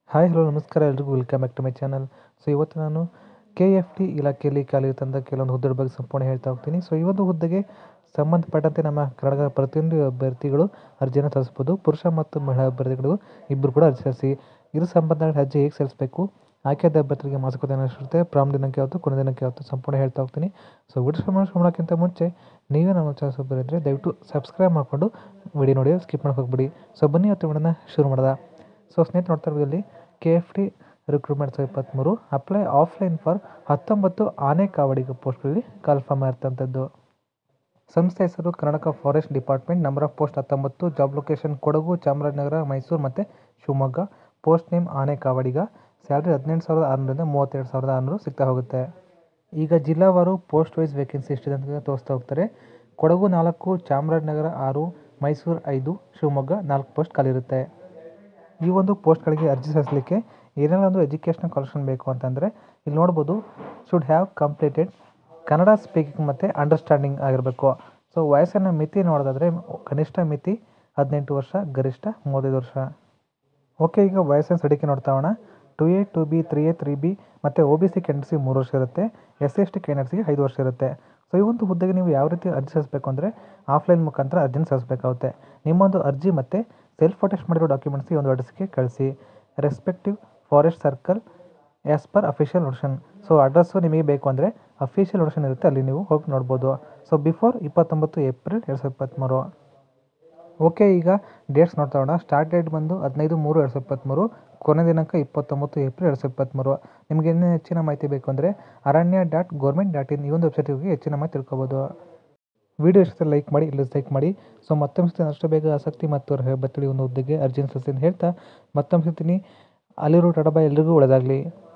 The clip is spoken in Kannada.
ಹಾಯ್ ಹಲೋ ನಮಸ್ಕಾರ ಎಲ್ರಿಗೂ welcome back to my channel so ಇವತ್ತು ನಾನು ಕೆ ಎಫ್ ಟಿ ಇಲಾಖೆಯಲ್ಲಿ ಖಾಲಿ ಇರ್ತಂಥ ಕೆಲವೊಂದು ಹುದ್ದೆಗಳ ಬಗ್ಗೆ ಸಂಪೂರ್ಣ ಹೇಳ್ತಾ ಹೋಗ್ತೀನಿ ಸೊ ಈ ಒಂದು ಹುದ್ದೆಗೆ ಸಂಬಂಧಪಟ್ಟಂತೆ ನಮ್ಮ ಕರ್ನಾಟಕದ ಪ್ರತಿಯೊಂದು ಅಭ್ಯರ್ಥಿಗಳು ಅರ್ಜಿಯನ್ನು ಸಲ್ಲಿಸ್ಬೋದು ಪುರುಷ ಮತ್ತು ಮಹಿಳಾ ಅಭ್ಯರ್ಥಿಗಳು ಇಬ್ಬರು ಕೂಡ ಅರ್ಜಿ ಸಲ್ಲಿಸಿ ಇದು ಸಂಬಂಧ ಅರ್ಜಿ ಹೇಗೆ ಸಲ್ಲಿಸಬೇಕು ಆಯ್ಕೆಯಾದ ಅಭ್ಯರ್ಥಿಗಳಿಗೆ ಮಾಸಿಕ ಏನಿರುತ್ತೆ ಪ್ರಾಮ್ ದಿನಕ್ಕೆ ಯಾವತ್ತು ಕೊನೆ ದಿನಕ್ಕೆ ಯಾವತ್ತು ಸಂಪೂರ್ಣ ಹೇಳ್ತಾ ಹೋಗ್ತೀನಿ ಸೊ ವಿಡಿಯೋ ಶ್ರಮ ಮಾಡೋಕ್ಕಿಂತ ಮುಂಚೆ ನೀವೇ ನಮ್ಮ ಚಾನಲ್ ಬರೆದರೆ ದಯವಿಟ್ಟು ಸಬ್ಸ್ಕ್ರೈಬ್ ಮಾಡಿಕೊಂಡು ವಿಡಿಯೋ ನೋಡಿ ಸ್ಕಿಪ್ ಮಾಡೋಕೆ ಹೋಗ್ಬಿಡಿ ಸೊ ಬನ್ನಿ ಇವತ್ತು ವಿಡಿಯೋನ ಶುರು ಮಾಡೋದ ಸೊ ಸ್ನೇಹಿತರೆ ನೋಡ್ತಾ ಇರೋದಲ್ಲಿ ಕೆ ಎಫ್ ಟಿ ರಿಕ್ರೂಟ್ಮೆಂಟ್ ಸಾವಿರದ ಇಪ್ಪತ್ತ್ಮೂರು ಅಪ್ಲೈ ಆಫ್ಲೈನ್ ಫಾರ್ ಹತ್ತೊಂಬತ್ತು ಆನೆ ಕಾವಡಿಗ ಪೋಸ್ಟ್ಗಳಲ್ಲಿ ಕಾಲ್ಫಾರ್ಮ್ ಆಗಿರ್ತಂಥದ್ದು ಸಂಸ್ಥೆ ಹೆಸರು Karnataka forest department number of post ಹತ್ತೊಂಬತ್ತು ಜಾಬ್ ಲೊಕೇಶನ್ ಕೊಡಗು ಚಾಮರಾಜನಗರ ಮೈಸೂರು ಮತ್ತು ಶಿವಮೊಗ್ಗ ಪೋಸ್ಟ್ ನೇಮ್ ಆನೆ ಕಾವಡಿಗ ಸ್ಯಾಲ್ರಿ ಹದಿನೆಂಟು ಸಾವಿರದ ಆರುನೂರಿಂದ ಮೂವತ್ತೆರಡು ಸಾವಿರದ ಆರುನೂರು ಸಿಗ್ತಾ ಹೋಗುತ್ತೆ ಈಗ ಜಿಲ್ಲಾವಾರು ಪೋಸ್ಟ್ ವೈಸ್ ವೇಕೆನ್ಸಿ ಎಷ್ಟಿದೆ ಅಂತ ತೋರಿಸ್ತಾ ಹೋಗ್ತಾರೆ ಕೊಡಗು ನಾಲ್ಕು ಚಾಮರಾಜನಗರ ಆರು ಮೈಸೂರು ಐದು ಶಿವಮೊಗ್ಗ ನಾಲ್ಕು ಪೋಸ್ಟ್ ಖಾಲಿರುತ್ತೆ ಈ ಒಂದು ಪೋಸ್ಟ್ಗಳಿಗೆ ಅರ್ಜಿ ಸಲ್ಲಿಸಲಿಕ್ಕೆ ಏನೆಲ್ಲ ಒಂದು ಎಜುಕೇಷನಲ್ ಕ್ವಾಲಿಫಿಕೇಷನ್ ಬೇಕು ಅಂತಂದರೆ ಇಲ್ಲಿ ನೋಡ್ಬೋದು should have completed Kannada speaking ಮತ್ತು ಅಂಡರ್ಸ್ಟ್ಯಾಂಡಿಂಗ್ ಆಗಿರಬೇಕು ಸೊ ವಯಸ್ಸನ್ನು ಮಿತಿ ನೋಡೋದಾದರೆ ಕನಿಷ್ಠ ಮಿತಿ ಹದಿನೆಂಟು ವರ್ಷ ಗರಿಷ್ಠ ಮೂವತ್ತೈದು ವರ್ಷ ಓಕೆ ಈಗ ವಯಸ್ಸಿನ ಸಡಿಕೆ ನೋಡ್ತಾ ಹೋಗೋಣ two A two B three A three B ಮತ್ತು ಒ ಬಿ ಸಿ ಕ್ಯಾಂಡಿಡೇಟ್ಸ್ಗೆ ಮೂರು ವರ್ಷ ಇರುತ್ತೆ ಎಸ್ ಸಿ ಎಸ್ ಟಿ ಕ್ಯಾಂಡಿಡೇಟ್ಸ್ಗೆ ಐದು ವರ್ಷ ಇರುತ್ತೆ ಸೊ ಈ ಒಂದು ಹುದ್ದೆಗೆ ನೀವು ಯಾವ ರೀತಿ ಅರ್ಜಿ ಸಲ್ಲಿಸಬೇಕು ಅಂದರೆ ಆಫ್ಲೈನ್ ಮುಖಾಂತರ ಅರ್ಜಿನ ಸಲ್ಲಿಸಬೇಕಾಗುತ್ತೆ ನಿಮ್ಮೊಂದು ಅರ್ಜಿ ಮತ್ತು ಸೆಲ್ಫ್ ಅಟೆಸ್ಟ್ ಮಾಡಿರೋ ಡಾಕ್ಯುಮೆಂಟ್ಸ್ಗೆ ಒಂದು ಅಡ್ರೆಸ್ಗೆ ಕಳಿಸಿ respective forest circle as per official notification so address ನಿಮಗೆ ಬೇಕು ಅಂದರೆ ಅಫಿಷಿಯಲ್ ನೋಟಿಷನ್ ಇರುತ್ತೆ ಅಲ್ಲಿ ನೀವು ಹೋಗಿ ನೋಡ್ಬೋದು ಸೊ ಬಿಫೋರ್ ಇಪ್ಪತ್ತೊಂಬತ್ತು ಏಪ್ರಿಲ್ ಎರಡು ಸಾವಿರದ ಇಪ್ಪತ್ತ್ಮೂರು ಓಕೆ ಈಗ ಡೇಟ್ಸ್ ನೋಡ್ತಾ ಹೋಗೋಣ ಸ್ಟಾರ್ಟ್ ಡೇಟ್ ಬಂದು ಹದಿನೈದು ಮೂರು ಎರಡು ಸಾವಿರದ ಇಪ್ಪತ್ತ್ಮೂರು ಕೊನೆ ದಿನಾಂಕ ಇಪ್ಪತ್ತೊಂಬತ್ತು ಏಪ್ರಿಲ್ ಎರಡು ಸಾವಿರದ ಇಪ್ಪತ್ತ್ಮೂರು ನಿಮಗೆ ಇನ್ನೂ ಹೆಚ್ಚಿನ ಮಾಹಿತಿ ಬೇಕು ಅಂದರೆ ಅರಣ್ಯ ಡಾಟ್ ಗೌರ್ಮೆಂಟ್ ಡಾಟ್ ಇನ್ ಈ ಒಂದು ವೆಬ್ಸೈಟ್ಗೆ ಹೋಗಿ ಹೆಚ್ಚಿನ ಮಾಹಿತಿ ತಿಳ್ಕೊಬೋದು ವಿಡಿಯೋ ಇಷ್ಟ ಲೈಕ್ ಮಾಡಿ ಇಲ್ಲ ಲೈಕ್ ಮಾಡಿ ಸೊ ಮತ್ತೊಮ್ಮೆ ಸತಿ ಅಷ್ಟು ಬೇಗ ಆಸಕ್ತಿ ಮತ್ತು ಬತ್ತಳಿ ಒಂದು ಹುದ್ದೆಗೆ ಅರ್ಜಿನ ಸಲ್ಲಿಸಿ ಅಂತ ಹೇಳ್ತಾ ಮತ್ತೊಮ್ಮೆ ಸಿಗ್ತೀನಿ ಅಲ್ಲಿರೋ ಟಾಟಾ ಬಾಯ್ ಎಲ್ರಿಗೂ ಒಳ್ಳೆಯದಾಗಲಿ